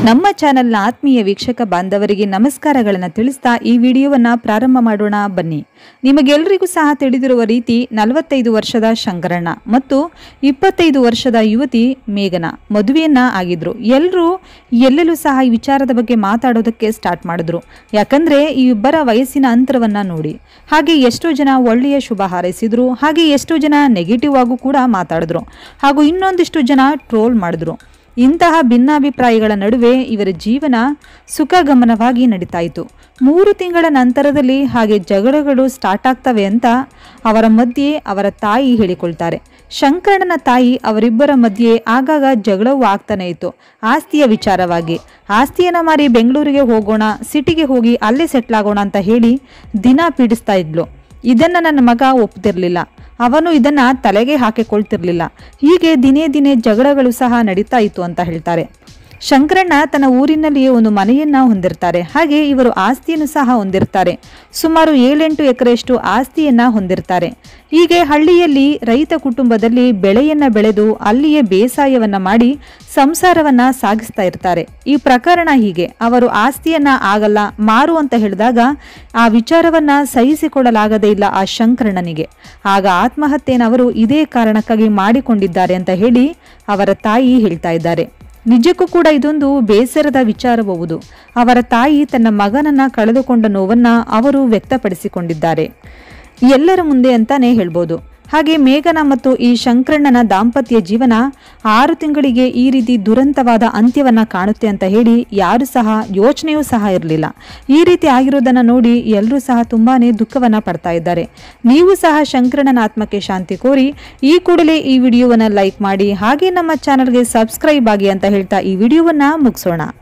ನಮ್ಮ ಚಾನೆಲ್ನ ಆತ್ಮೀಯ ವೀಕ್ಷಕ ಬಾಂಧವರಿಗೆ ನಮಸ್ಕಾರಗಳನ್ನು ತಿಳಿಸ್ತಾ ಈ ವಿಡಿಯೋವನ್ನ ಪ್ರಾರಂಭ ಮಾಡೋಣ ಬನ್ನಿ ನಿಮಗೆಲ್ಲರಿಗೂ ಸಹ ತಿಳಿದಿರುವ ರೀತಿ ನಲವತ್ತೈದು ವರ್ಷದ ಶಂಕರಣ್ಣ ಮತ್ತು ಇಪ್ಪತ್ತೈದು ವರ್ಷದ ಯುವತಿ ಮೇಘನ ಮದುವೆಯನ್ನ ಆಗಿದ್ರು ಎಲ್ಲರೂ ಎಲ್ಲೆಲ್ಲೂ ಸಹ ಈ ವಿಚಾರದ ಬಗ್ಗೆ ಮಾತಾಡೋದಕ್ಕೆ ಸ್ಟಾರ್ಟ್ ಮಾಡಿದ್ರು ಯಾಕಂದ್ರೆ ಈ ಇಬ್ಬರ ವಯಸ್ಸಿನ ಅಂತರವನ್ನ ನೋಡಿ ಹಾಗೆ ಎಷ್ಟೋ ಜನ ಒಳ್ಳೆಯ ಶುಭ ಹಾರೈಸಿದ್ರು ಹಾಗೆ ಎಷ್ಟೋ ಜನ ನೆಗೆಟಿವ್ ಆಗು ಕೂಡ ಮಾತಾಡಿದ್ರು ಹಾಗೂ ಇನ್ನೊಂದಿಷ್ಟು ಜನ ಟ್ರೋಲ್ ಮಾಡಿದ್ರು ಇಂತಹ ಭಿನ್ನಾಭಿಪ್ರಾಯಗಳ ನಡುವೆ ಇವರ ಜೀವನ ಸುಖಗಮನವಾಗಿ ನಡೀತಾ ಇತ್ತು ಮೂರು ತಿಂಗಳ ನಂತರದಲ್ಲಿ ಹಾಗೆ ಜಗಳಗಳು ಸ್ಟಾರ್ಟ್ ಆಗ್ತವೆ ಅಂತ ಅವರ ಮಧ್ಯೆ ಅವರ ತಾಯಿ ಹೇಳಿಕೊಳ್ತಾರೆ ಶಂಕರಣ್ಣನ ತಾಯಿ ಅವರಿಬ್ಬರ ಮಧ್ಯೆ ಆಗಾಗ ಜಗಳವೂ ಆಗ್ತಾನೆ ಇತ್ತು ಆಸ್ತಿಯ ವಿಚಾರವಾಗಿ ಆಸ್ತಿಯನ್ನ ಮಾರಿ ಬೆಂಗಳೂರಿಗೆ ಹೋಗೋಣ ಸಿಟಿಗೆ ಹೋಗಿ ಅಲ್ಲೇ ಸೆಟ್ಲ್ ಆಗೋಣ ಅಂತ ಹೇಳಿ ದಿನ ಪೀಡಿಸ್ತಾ ಇದ್ಲು ಇದನ್ನ ನನ್ನ ಮಗ ಒಪ್ತಿರ್ಲಿಲ್ಲ ಅವನು ಇದನ್ನ ತಲೆಗೆ ಹಾಕಿಕೊಳ್ತಿರ್ಲಿಲ್ಲ ಹೀಗೆ ದಿನೇ ದಿನೇ ಜಗಳಗಳು ಸಹ ನಡೀತಾ ಇತ್ತು ಅಂತ ಹೇಳ್ತಾರೆ ಶಂಕರಣ್ಣ ತನ್ನ ಊರಿನಲ್ಲಿಯೇ ಒಂದು ಮನೆಯನ್ನ ಹೊಂದಿರ್ತಾರೆ ಹಾಗೆ ಇವರು ಆಸ್ತಿಯನ್ನು ಸಹ ಹೊಂದಿರ್ತಾರೆ ಸುಮಾರು ಏಳೆಂಟು ಎಕರೆಯಷ್ಟು ಆಸ್ತಿಯನ್ನ ಹೊಂದಿರ್ತಾರೆ ಹೀಗೆ ಹಳ್ಳಿಯಲ್ಲಿ ರೈತ ಕುಟುಂಬದಲ್ಲಿ ಬೆಳೆಯನ್ನ ಬೆಳೆದು ಅಲ್ಲಿಯೇ ಬೇಸಾಯವನ್ನ ಮಾಡಿ ಸಂಸಾರವನ್ನ ಸಾಗಿಸ್ತಾ ಇರ್ತಾರೆ ಈ ಪ್ರಕರಣ ಹೀಗೆ ಅವರು ಆಸ್ತಿಯನ್ನ ಆಗಲ್ಲ ಮಾರು ಅಂತ ಹೇಳಿದಾಗ ಆ ವಿಚಾರವನ್ನ ಸಹಿಸಿಕೊಳ್ಳಲಾಗದೇ ಇಲ್ಲ ಆ ಶಂಕರಣ್ಣನಿಗೆ ಆಗ ಆತ್ಮಹತ್ಯೆಯನ್ನು ಅವರು ಇದೇ ಕಾರಣಕ್ಕಾಗಿ ಮಾಡಿಕೊಂಡಿದ್ದಾರೆ ಅಂತ ಹೇಳಿ ಅವರ ತಾಯಿ ಹೇಳ್ತಾ ಇದ್ದಾರೆ ನಿಜಕ್ಕೂ ಕೂಡ ಇದೊಂದು ಬೇಸರದ ವಿಚಾರಬಹುದು ಅವರ ತಾಯಿ ತನ್ನ ಮಗನನ್ನ ಕಳೆದುಕೊಂಡ ನೋವನ್ನ ಅವರು ವ್ಯಕ್ತಪಡಿಸಿಕೊಂಡಿದ್ದಾರೆ ಎಲ್ಲರ ಮುಂದೆ ಅಂತಾನೆ ಹೇಳ್ಬೋದು ಹಾಗೆ ಮೇಘನ ಮತ್ತು ಈ ಶಂಕರಣ್ಣನ ದಾಂಪತ್ಯ ಜೀವನ ಆರು ತಿಂಗಳಿಗೆ ಈ ರೀತಿ ದುರಂತವಾದ ಅಂತ್ಯವನ್ನ ಕಾಣುತ್ತೆ ಅಂತ ಹೇಳಿ ಯಾರು ಸಹ ಯೋಚನೆಯೂ ಸಹ ಇರಲಿಲ್ಲ ಈ ರೀತಿ ಆಗಿರೋದನ್ನ ನೋಡಿ ಎಲ್ಲರೂ ಸಹ ತುಂಬಾನೇ ದುಃಖವನ್ನ ಪಡ್ತಾ ಇದ್ದಾರೆ ನೀವು ಸಹ ಶಂಕರಣ್ಣನ ಆತ್ಮಕ್ಕೆ ಶಾಂತಿ ಕೋರಿ ಈ ಕೂಡಲೇ ಈ ವಿಡಿಯೋವನ್ನ ಲೈಕ್ ಮಾಡಿ ಹಾಗೆ ನಮ್ಮ ಚಾನಲ್ಗೆ ಸಬ್ಸ್ಕ್ರೈಬ್ ಆಗಿ ಅಂತ ಹೇಳ್ತಾ ಈ ವಿಡಿಯೋವನ್ನ ಮುಗಿಸೋಣ